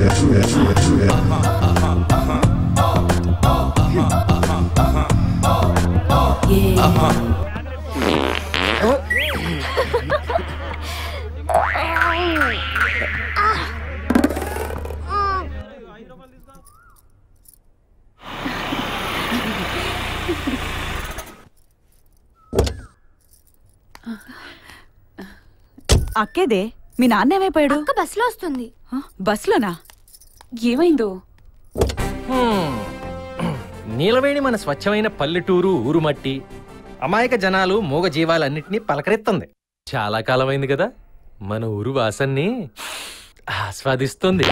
అక్కేదే మీ నాన్న ఏమైపోయాడు అక్క బస్సులో వస్తుంది హ? బస్లోనా ఏమైందో హ్మ్. నీలవేణి మన స్వచ్ఛమైన పల్లెటూరు ఊరు మట్టి అమాయక జనాలు మూగ జీవాలన్నింటినీ పలకరెత్తుంది చాలా కాలమైంది కదా మన ఊరు వాసన్ని ఆస్వాదిస్తుంది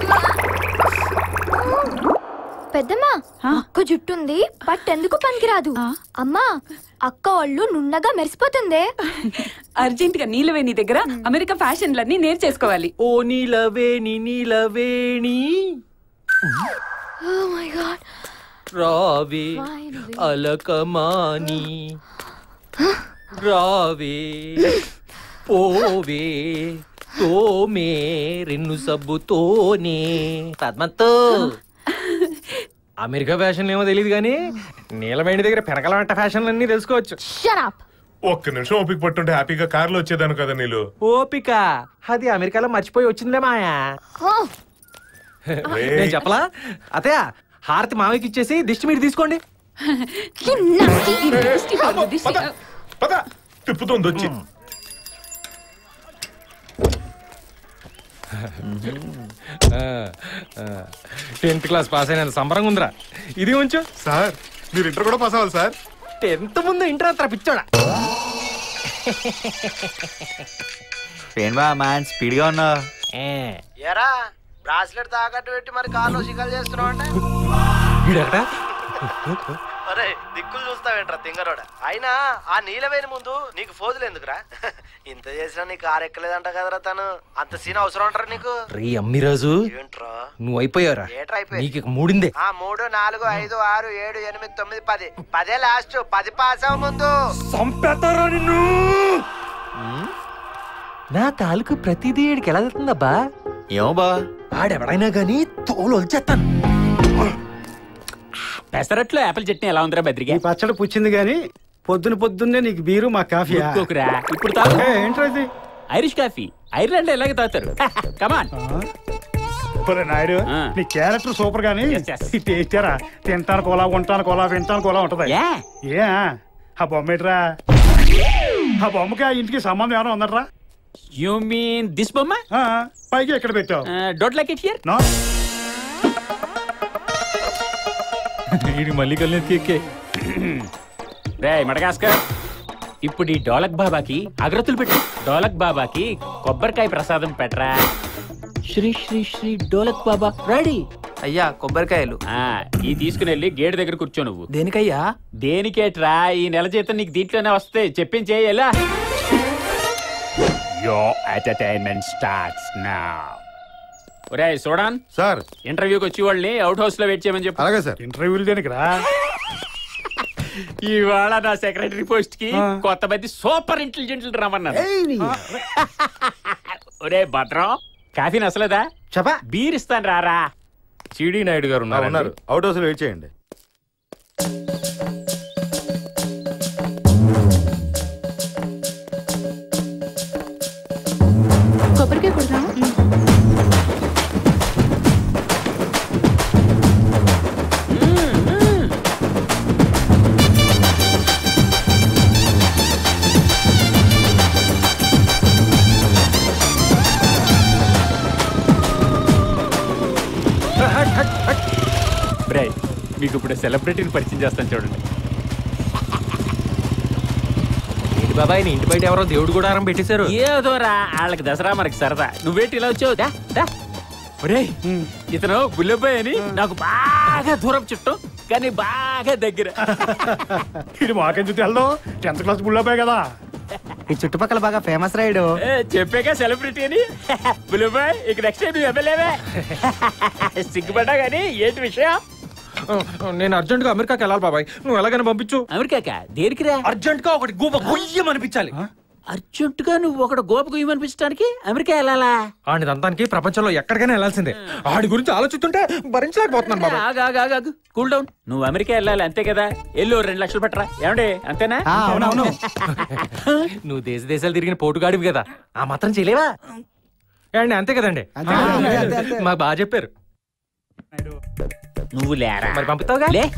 పెద్దమ్మా ఆ? అక్క జుట్టుంది బట్ ఎందుకు పనికిరాదు ఆ? అమ్మా అక్క ఒళ్ళు నున్నగా మెరిసిపోతుందే అర్జెంట్ గా నీలవేణి దగ్గర అమెరికా ఫ్యాషన్లన్నీ నేర్చేసుకోవాలి ఓ Neelaveni Neelaveni oh my god రావే Finally. అలకమాని రావే పోవే తోమే రెన్ను సబ్బుతోనే పద్మతో అమెరికా ఫ్యాషన్లు ఏమో తెలియదు కానీ నీలవేణి దగ్గర పెరగల వంట ఫ్యాషన్లు అన్నీ తెలుసుకోవచ్చు షట్ అప్ ఒక్క నిమిషం ఓపిక పట్టుంటే హ్యాపీగా కార్లో వచ్చేదాను కదా నీళ్ళు ఓపిక అది అమెరికాలో మర్చిపోయి వచ్చిందిలే మాయా నేను చెప్పలా అతయ్య హారతి మామయ్యకి ఇచ్చేసి దిష్టి మీరు తీసుకోండి ఈ దిష్టి పరుగు, దిష్టి. పద పద తిప్పుతోంది వచ్చి టెన్త్ క్లాస్ పాస్ అయినంత సంబరంగా ఉందిరా ఇది ఉంచు సార్ మీరు ఇంటర్ కూడా పాస్ అవ్వాలి సార్ టెన్త్ ముందు ఇంటర్ అంతా పిచ్చోడా ఏం బా మ్యాన్ స్పీడ్ గా ఉన్నావు ఎరా బ్రాస్లెట్ తాకట్టు పెట్టి మరి కాళ్ళు షికలు చేస్తున్నావు అంటే వీడెక్కడ అరే దిక్కులు చూస్తావేంట్రా తింగరోడ అయినా ఆ నీలవేని ముందు నీకు ఫోజులు ఎందుకురా ఇంత చేసినా నీకు కారు ఎక్కలేదంట కదరా తను అంత సీన్ అవసరం అంటారా నీకు రీ అమ్మిరాజు ఏంట్రా నువ్వు అయిపోయావురా ఏట్రా అయిపోయింది నీకు ఇక మూడిందే ఆ మూడు నాలుగు ఐదు ఆరు ఏడు ఎనిమిది తొమ్మిది పది పదే లాస్ట్ పది పాస్ అవ్వ ముందు సంపేతారా నిన్ను నా తాలూకు ప్రతిదీ ఈడికి ఎలా వెళ్తుందబ్బా ఏమో బా ఆడెవడైనా గానీ తోలు వచ్చేస్తాను పెసరట్లో యాపిల్ చట్నీ ఎలా ఉందిరా బద్రిగా ఈ పచ్చడి పుచ్చింది గాని పొద్దున పొద్దున్నే నీకు బీరు మా కాఫీ ఊరుకోకురా. ఇప్పుడు తాగు ఏంట్రా ఇది ఐరిష్ కాఫీ ఐర్లాండ్ ఎలాగ తాగుతారు కమాన్ ఒరే నాయుడు ఆ. నీ క్యారెక్టర్ సూపర్ గానీ Yes, yes. ఈ టేస్టారా తింటాను కోలా ఉంటాను కోలా వింటాను కోలా ఉంటది ఏ ఏ ఆ బొమ్మ ఏంట్రా ఆ బొమ్మకి ఆ ఇంటికి సంబంధం ఏమైనా ఉందట్రా యు మీన్ దిస్ బొమ్మ ఆ, పైకి ఎక్కడ పెట్టావు don't like it here no ఇది మళ్ళీ కలిసి రే మడగాస్కర్ ఇప్పుడు ఈ డోలక్ బాబాకి అగ్రతులు పెట్టు డోలక్ బాబాకి కొబ్బరికాయ ప్రసాదం పెట్టరా శ్రీ శ్రీ శ్రీ డోలక్ బాబా రెడీ అయ్యా కొబ్బరికాయలు ఆ ఈ తీసుకుని వెళ్ళి గేట్ దగ్గర కూర్చో నువ్వు దేనికయ్యా దేనికేట్రా ఈ నెల జీతం నీకు దీంట్లోనే వస్తే చెప్పించేయి ఎలా యో ఎంటర్టైన్మెంట్ స్టార్ట్స్ నా ఒరే చూడాన్ సార్ ఇంటర్వ్యూకి వచ్చి వాళ్ళని అవుట్ హౌస్ లో వెయిట్ చేయమని చెప్పు అలాగే సార్ ఇంటర్వ్యూలు దేనికి రా ఇవాళ నా సెక్రటరీ పోస్ట్ కి ఆ. కొత్త మంది సూపర్ ఇంటెలిజెంట్లు రమ్మన్నారు ఒరే భద్రం కాఫీ నచ్చలేదా చెప్పా బీర్ ఇస్తాను రారా సిడి నాయుడు గారు ఉన్నారు ఉన్నారు అవుట్ హౌస్ వెయిట్ చేయండి కొబ్బరికాయ కొడదామా బ్రే మీకు ఇప్పుడు సెలబ్రిటీని పరిచయం చేస్తాను చూడండి ఏంటి బాబాయ్ నీ ఇంటి బయట ఎవరో దేవుడు గుడారం పెట్టేశారు ఏదోరా వాళ్ళకి దసరా మనకి సరదా నువ్వేంటి ఇలా వచ్చావు దా దా ఒరేయ్ ఇతను బుల్లబ్బాయి అని నాకు బాగా దూరం చుట్టం కానీ బాగా దగ్గర ఇది మాకెందుకు తెలదు టెన్త్ క్లాస్ బుల్లబాయ్ కదా ఈ చుట్టుపక్కల బాగా ఫేమస్ రైడ్ ఏ, చెప్పాక సెలబ్రిటీ అని బుల్లబ్బాయ్ ఇక నెక్స్ట్ టైం నువ్వు ఎమ్మెల్యేవే సిగ్గుపడ్డా కానీ ఏంటి విషయం నేను అర్జెంట్ గా అమెరికాకి వెళ్ళాలి బాబాయ్ నువ్వు ఎలాగైనా పంపించు అమెరికాక దేనికిరా అర్జెంట్ గా ఒకటి గూప గుయ్యం అనిపించాలి అర్జెంటుగా నువ్వు ఒకడు గోపకు ఇవ్వనిపించడానికి అమెరికా వెళ్ళాలా ఆడి దంతానికి ప్రపంచంలో ఎక్కడికైనా వెళ్ళాల్సిందే ఆడి గురించి ఆలోచిస్తుంటే భరించలేకపోతున్నాను బాబా ఆగు, ఆగు, ఆగు, ఆగు. కూల్ డౌన్ నువ్వు అమెరికా వెళ్ళాలి అంతే కదా ఎల్లు రెండు లక్షలు పెట్టరా ఏమండి అంతేనా అవునవును నువ్వు దేశ దేశాలు తిరిగిన పోటుగాడివి కదా ఆ మాత్రం చేయలేవా ఏమండి అంతే కదండి మాకు బాగా చెప్పారు నువ్వు లేరా మరి పంపుతావుగా లే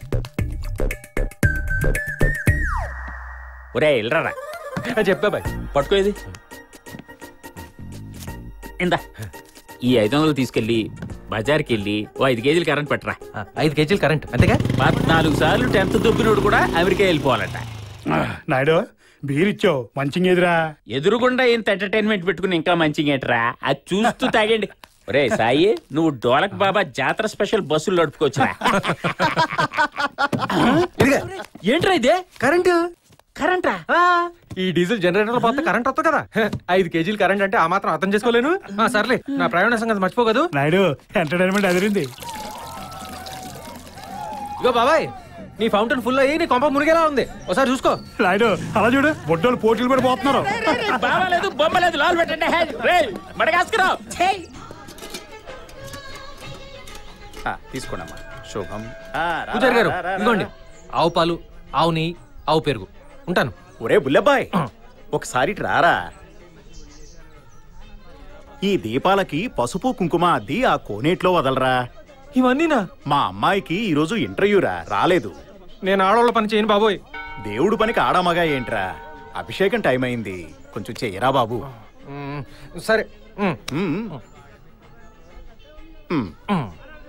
ఒరే వెళ్ళరా చెప్పా బాయ్ పట్టుకో ఇది ఇందా ఈ ఐదు వందలు తీసుకెళ్ళి బజార్కి వెళ్ళి ఓ ఐదు కేజీలు కరెంట్ పెట్టరా ఆ, ఐదు కేజీలు కరెంట్ అంతేగా పద్నాలుగు సార్లు టెన్త్ దుబ్బినోడు కూడా అమెరికా వెళ్ళిపోవాలంట నాయుడు బీర్ ఇచ్చావు మంచిగా ఎదురా ఎదురుగుండా ఇంత ఎంటర్టైన్మెంట్ పెట్టుకుని ఇంకా మంచిగా ఏంట్రా అది చూస్తూ తాగండి ఒరే సాయి నువ్వు డోలక్ బాబా జాతర స్పెషల్ బస్సులు నడుపుకోవచ్చురా ఇదిగా ఏంట్రా ఇదే కరెంటు కరెంటా ఆ, ఈ డీజిల్ జనరేటర్ పోతే కరెంట్ వస్తుంది కదా హ, ఐదు కేజీలు కరెంట్ అంటే ఆ మాత్రం అర్థం చేసుకోలేను ఆ, సర్లే నా ప్రయాణ సంగతి మర్చిపోకదు నాయుడు ఎంటర్టైన్మెంట్ అదిరింది ఇగో బాబాయ్ నీ ఫౌంటైన్ ఫుల్ అయ్యి నీ కొంప మునిగేలా ఉంది ఒకసారి చూసుకో నాయుడు అలా చూడు బొడ్డోళ్ళు పోటీలు పడి పోతున్నారు బాబా లేదు బొమ్మ లేదు లాల్ పెట్టండి హే, రేయ్, మడగాస్కరావు ఛేయ్. ఆ, తీసుకోండమ్మా శుభం ఆ, రా, పూజారి గారు రా, రా, రా, ఇదిగోండి రా. ఆవు పాలు ఆవు నెయ్యి ఆవు పెరుగు ఉంటాను ఒరే బుల్లబ్బాయ్ ఒకసారి ఇటు రారా ఈ దీపాలకి పసుపు కుంకుమ అద్ది ఆ కోనేట్లో వదలరా ఇవన్నీనా మా అమ్మాయికి ఈరోజు ఇంటర్వ్యూరా రాలేదు నేను ఆడవాళ్ళ పని చేయను బాబోయ్ దేవుడు పనికి ఆడామగా ఏంట్రా అభిషేకం టైం అయింది కొంచెం చెయ్యరా బాబు మ్, సరే మ్, ఉమ్. ఉమ్. మ్.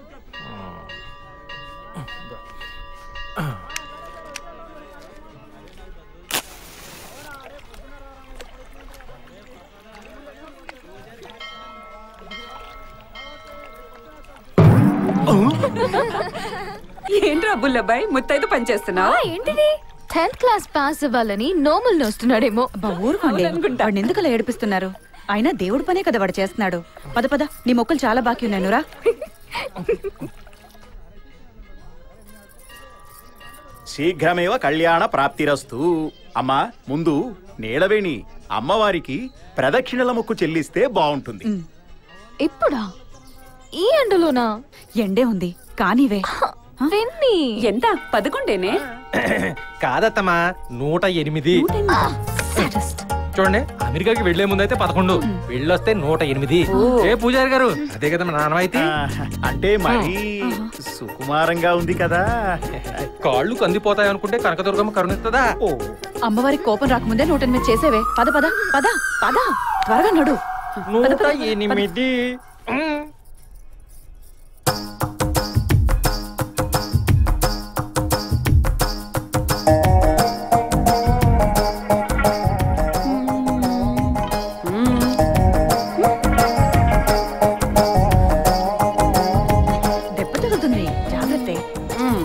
ఏంట్రా బుల్లబ్బాయ్ ముత్తైదు పని చేస్తున్నావు ఏంటిది టెన్త్ క్లాస్ పాస్ అవ్వాలని నోములు నోస్తున్నాడేమో అబ్బా ఊరుకోండి వాడిని ఎందుకు అలా ఏడిపిస్తున్నారు అయినా దేవుడి పనే కదా వాడు చేస్తున్నాడు పద పద నీ మొక్కలు చాలా బాకీ ఉన్నాయి రా శీఘ్రమేవ కళ్యాణ ప్రాప్తిరస్తు అమ్మా ముందు నీలవేణి అమ్మవారికి ప్రదక్షిణల మొక్కు చెల్లిస్తే బాగుంటుంది ఇప్పుడా ఈ ఎండలోనా ఎండే ఉంది కానీవే వెన్ని ఎంత పదకొండేనే కాదత్తమ్మా నూట ఎనిమిది Saddest. చూడండి అమెరికాకి వెళ్లే ముందు అయితే పదకొండు వెళ్ళొస్తే నూట ఎనిమిది ఏ పూజారి గారు అదే కదా మన నాన్నమైతే ఆ, అంటే మరీ సుకుమారంగా ఉంది కదా కాళ్ళు కందిపోతాయి అనుకుంటే కనకదుర్గమ్మ కరుణిస్తుందా ఓ అమ్మవారికి కోపం రాకముందే నూట ఎనిమిది చేసేవే పద పద పద పద త్వరగా నడు నూట ఎనిమిది మ్. దెబ్బ తగులుతుంది జాగ్రత్త మ్.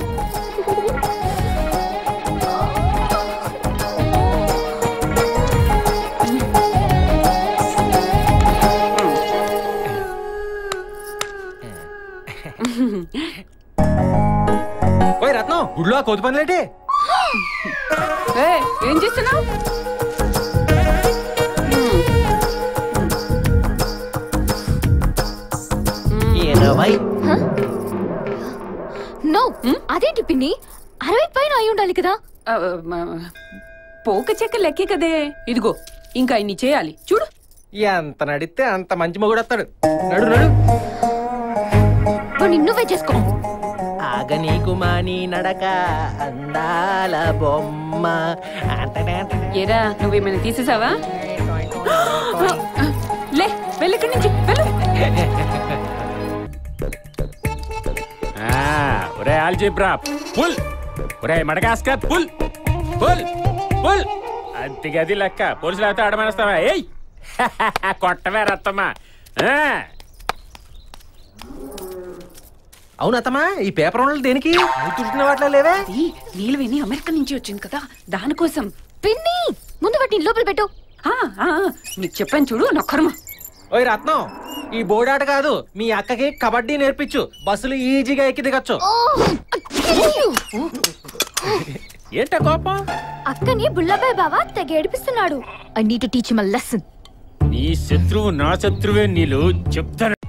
ఓయ్ రత్నం గుడిలో ఆ కోతి పనులేటి ఏ, ఏం చేస్తున్నావు నో అదేంటి పిన్ని అరవై పైన అయి ఉండాలి కదా పోక చెక్క లెక్కే కదే ఇదిగో ఇంకా ఇన్ని చేయాలి చూడు ఎంత నడితే అంత మంచి మొగుడు వస్తాడు నడు నడు పోనీ నువ్వే చేసుకో ఆగ నీకు మాని నడక అందాల బొమ్మ ఏరా నువ్వేమైనా తీసేసావా లే వెళ్ళక్కడి నుంచి వెళ్ళు ఆ, ఒరే ఆల్జీబ్రా పుల్ ఒరే మడగాస్కర్ పుల్ పుల్ పుల్ అంతిగది లెక్క పోలీసులు అయితే ఆడమనేస్తావా ఏయ్ కొట్టవే రత్తమ్మా ఆ, అవును అత్తమ్మా ఈ పేపర్ ఉండలు దేనికి నువ్వు తుడుచుకునే వాటిలో లేవే ఈ నీలవేణి అమెరికా నుంచి వచ్చింది కదా దానికోసం పిన్ని ముందు వాటిని లోపల పెట్టు ఆ, ఆ, ఆ, నీకు చెప్పాను చూడు నా కర్మ ఓయ్ రత్నం ఈ బోడాట కాదు మీ అక్కకి కబడ్డీ నేర్పించు బస్సులు ఈజీగా ఎక్కి దిగచ్చు ఓ, I kill you. ఏంట కోపం అక్కని బుల్లబాయ్ బావా తెగ ఏడిపిస్తున్నాడు I need to teach my lesson నీ శత్రువు నా శత్రువే నీళ్ళు చెప్తాను